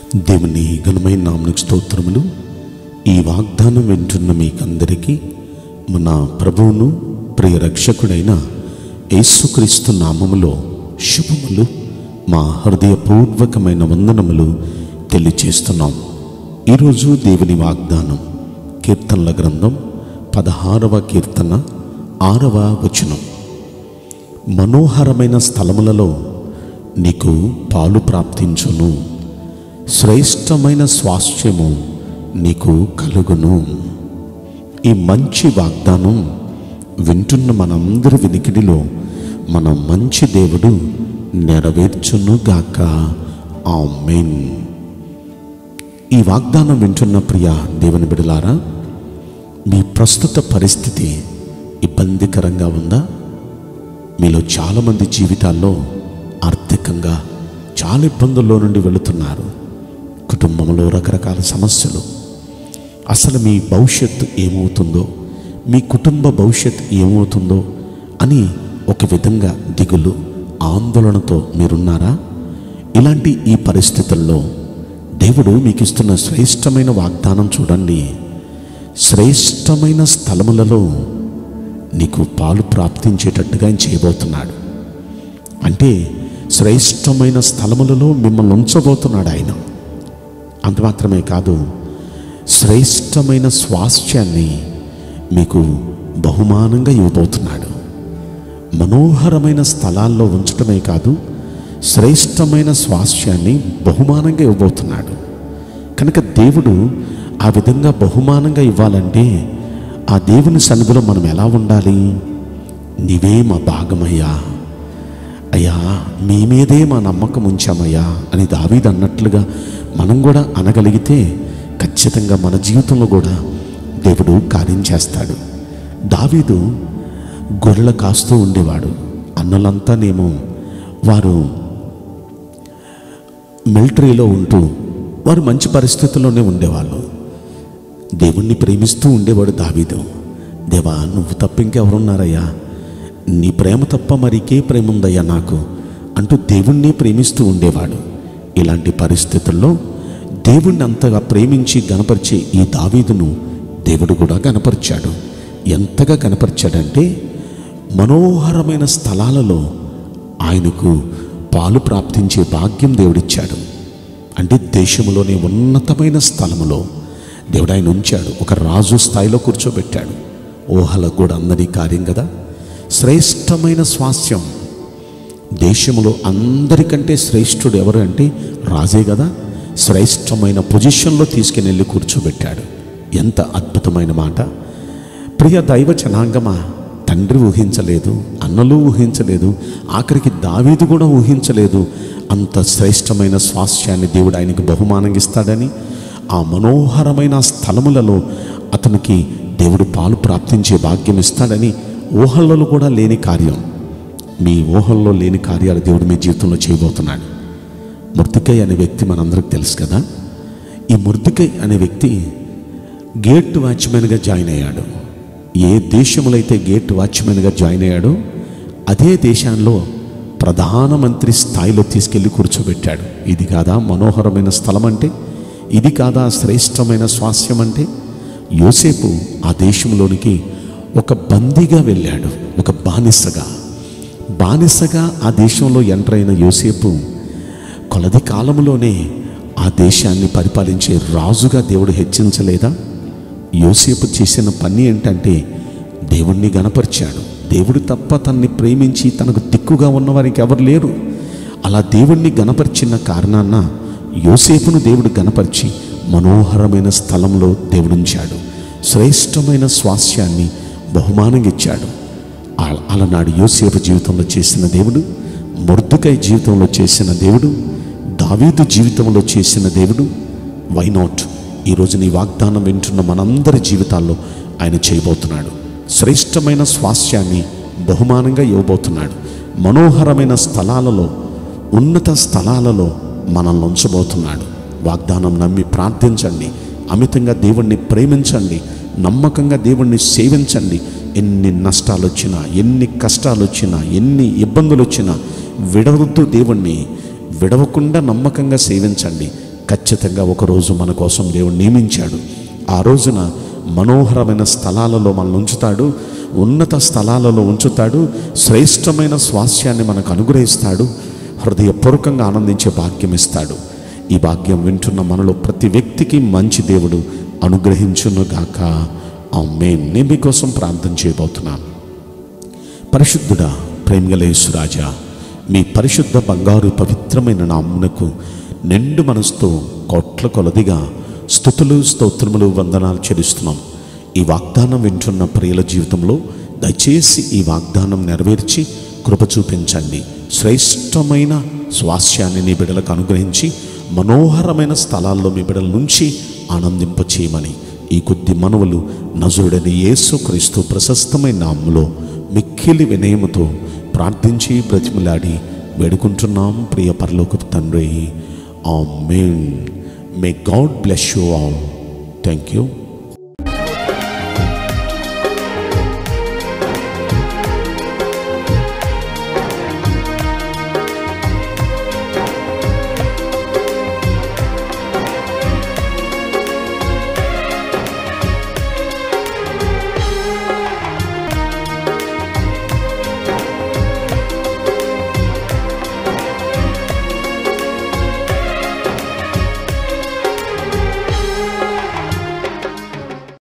దేవుని ఘనమైన నామనికి స్తోత్రములు ఈ వాగ్దానం వింటున్న మీకందరికీ మన ప్రభువును ప్రియ రక్షకుడైన యేసుక్రీస్తు నామములో శుభములు మా హృదయపూర్వకమైన వందనములు తెలియచేస్తున్నాం ఈరోజు దేవుని వాగ్దానం కీర్తనల గ్రంథం పదహారవ కీర్తన ఆరవ వచనం మనోహరమైన స్థలములలో నీకు పాలు ప్రాప్తించును శ్రేష్టమైన స్వాస్థ్యము నీకు కలుగును ఈ మంచి వాగ్దానం వింటున్న మనందరి వినికిడిలో మన మంచి దేవుడు నెరవేర్చునుగాక ఆమెన్ ఈ వాగ్దానం వింటున్న ప్రియ దేవుని బిడలారా మీ ప్రస్తుత పరిస్థితి ఇబ్బందికరంగా ఉందా మీలో చాలామంది జీవితాల్లో ఆర్థికంగా చాలా ఇబ్బందుల్లో నుండి వెళుతున్నారు కుటుంబంలో రకరకాల సమస్యలు అసలు మీ భవిష్యత్తు ఏమవుతుందో మీ కుటుంబ భవిష్యత్తు ఏమవుతుందో అని ఒక విధంగా దిగులు ఆందోళనతో మీరున్నారా ఇలాంటి ఈ పరిస్థితుల్లో దేవుడు మీకు ఇస్తున్న శ్రేష్టమైన వాగ్దానం చూడండి శ్రేష్టమైన స్థలములలో నీకు పాలు ప్రాప్తించేటట్టుగా ఆయన చేయబోతున్నాడు అంటే శ్రేష్టమైన స్థలములలో మిమ్మల్ని ఉంచబోతున్నాడు ఆయన అంత మాత్రమే కాదు శ్రేష్టమైన స్వాస్థ్యాన్ని మీకు బహుమానంగా ఇవ్వబోతున్నాడు మనోహరమైన స్థలాల్లో ఉంచటమే కాదు శ్రేష్టమైన స్వాస్థ్యాన్ని బహుమానంగా ఇవ్వబోతున్నాడు కనుక దేవుడు ఆ విధంగా బహుమానంగా ఇవ్వాలంటే ఆ దేవుని సన్నిధిలో మనం ఎలా ఉండాలి నీవే మా భాగమయ్యా అయ్యా మీ మీదే మా నమ్మకం ఉంచామయ్యా అని దావీదు అన్నట్లుగా మనం కూడా అనగలిగితే ఖచ్చితంగా మన జీవితంలో కూడా దేవుడు కార్యం చేస్తాడు దావీదు గొర్రెల కాస్తూ ఉండేవాడు అన్నలంతానేమో వారు మిలిటరీలో ఉంటూ వారు మంచి పరిస్థితుల్లోనే ఉండేవాళ్ళు దేవుణ్ణి ప్రేమిస్తూ ఉండేవాడు దావీదు దేవా నువ్వు తప్ప ఇంకెవరున్నారయ్యా నీ ప్రేమ తప్ప మరికే ప్రేమ ఉందయ్యా నాకు అంటూ దేవుణ్ణి ప్రేమిస్తూ ఉండేవాడు ఇలాంటి పరిస్థితుల్లో దేవుణ్ణి అంతగా ప్రేమించి గనపరిచే ఈ దావీదును దేవుడు కూడా గనపరిచాడు ఎంతగా కనపరిచాడంటే మనోహరమైన స్థలాలలో ఆయనకు పాలు ప్రాప్తించే భాగ్యం దేవుడిచ్చాడు అంటే దేశంలోనే ఉన్నతమైన స్థలములో దేవుడు ఆయన ఉంచాడు ఒక రాజు స్థాయిలో కూర్చోబెట్టాడు ఊహలకు కూడా అందరి కార్యం కదా శ్రేష్టమైన స్వాస్థ్యం దేశంలో అందరికంటే శ్రేష్ఠుడు ఎవరు అంటే రాజే కదా శ్రేష్టమైన పొజిషన్లో తీసుకుని వెళ్ళి కూర్చోబెట్టాడు ఎంత అద్భుతమైన మాట ప్రియ దైవ జనాంగమా తండ్రి ఊహించలేదు అన్నలు ఊహించలేదు ఆఖరికి దావీదు కూడా ఊహించలేదు అంత శ్రేష్టమైన స్వాస్థ్యాన్ని దేవుడు ఆయనకు బహుమానంగా ఇస్తాడని ఆ మనోహరమైన స్థలములలో అతనికి దేవుడు పాలు ప్రాప్తించే భాగ్యం ఇస్తాడని ఊహలలో కూడా లేని కార్యం మీ ఊహల్లో లేని కార్యాలు దేవుడు మీ జీవితంలో చేయబోతున్నాడు ముర్తికై అనే వ్యక్తి మనందరికి తెలుసు కదా ఈ ముర్తికై అనే వ్యక్తి గేట్ వాచ్మెన్గా జాయిన్ అయ్యాడు ఏ దేశంలో అయితే గేట్ వాచ్మెన్గా జాయిన్ అయ్యాడో అదే దేశంలో ప్రధానమంత్రి స్థాయిలో తీసుకెళ్ళి కూర్చోబెట్టాడు ఇది కాదా మనోహరమైన స్థలం అంటే ఇది కాదా శ్రేష్టమైన స్వాస్థ్యం అంటే యోసేపు ఆ దేశంలోనికి ఒక బందీగా వెళ్ళాడు ఒక బానిసగా బానిసగా ఆ దేశంలో ఎంటర్ అయిన యోసేపు కొలది కాలంలోనే ఆ దేశాన్ని పరిపాలించే రాజుగా దేవుడు హెచ్చించలేదా యోసేపు చేసిన పని ఏంటంటే దేవుణ్ణి గనపరిచాడు దేవుడు తప్ప తన్ని ప్రేమించి తనకు దిక్కుగా ఉన్నవారికి ఎవరు లేరు అలా దేవుణ్ణి గనపరిచిన కారణాన యోసేపును దేవుడు గనపరిచి మనోహరమైన స్థలంలో దేవుడుంచాడు శ్రేష్టమైన స్వాస్థ్యాన్ని బహుమానంగా ఇచ్చాడు ఆ- అలనాడు యోసేపు జీవితంలో చేసిన దేవుడు మొర్దుకై జీవితంలో చేసిన దేవుడు దావీదు జీవితంలో చేసిన దేవుడు వై నాట్ ఈరోజు నీ వాగ్దానం వింటున్న మనందరి జీవితాల్లో ఆయన చేయబోతున్నాడు శ్రేష్టమైన స్వాస్థ్యాన్ని బహుమానంగా ఇవ్వబోతున్నాడు మనోహరమైన స్థలాలలో ఉన్నత స్థలాలలో మనల్ని ఉంచబోతున్నాడు వాగ్దానం నమ్మి ప్రార్థించండి అమితంగా దేవుణ్ణి ప్రేమించండి నమ్మకంగా దేవుణ్ణి సేవించండి ఎన్ని నష్టాలు వచ్చినా ఎన్ని కష్టాలు వచ్చినా ఎన్ని ఇబ్బందులు వచ్చినా విడవద్దు దేవుణ్ణి విడవకుండా నమ్మకంగా సేవించండి ఖచ్చితంగా ఒకరోజు మన కోసం దేవుడు నియమించాడు ఆ రోజున మనోహరమైన స్థలాలలో మనల్ని ఉంచుతాడు ఉన్నత స్థలాలలో ఉంచుతాడు శ్రేష్టమైన స్వాస్యాన్ని మనకు అనుగ్రహిస్తాడు హృదయపూర్వకంగా ఆనందించే భాగ్యం ఇస్తాడు ఈ భాగ్యం వింటున్న మనలో ప్రతి వ్యక్తికి మంచి దేవుడు అనుగ్రహించునుగాక ఆ మెయిన్ నేను మీకోసం ప్రార్థన చేయబోతున్నాను పరిశుద్ధుడా ప్రేమగలేశ్వరాజా మీ పరిశుద్ధ బంగారు పవిత్రమైన నామునకు నిండు మనసుతో కోట్ల కొలదిగా స్థుతులు స్తోత్రములు వందనాలు చెల్లిస్తున్నాం ఈ వాగ్దానం వింటున్న ప్రియుల జీవితంలో దయచేసి ఈ వాగ్దానం నెరవేర్చి కృప చూపించండి శ్రేష్టమైన స్వాస్యాన్ని నీ బిడ్డలకు అనుగ్రహించి మనోహరమైన స్థలాల్లో మీ బిడ్డల నుంచి ఆనందింప చేయమని ఈ కొద్ది మనవులు నజుడని యేసు క్రీస్తు ప్రశస్తమైన నామంలో మిక్కిలి వినయముతో ప్రార్థించి బ్రతిమలాడి వేడుకుంటున్నాం ప్రియ పరలోకపు తండ్రి amen may God bless you all thank you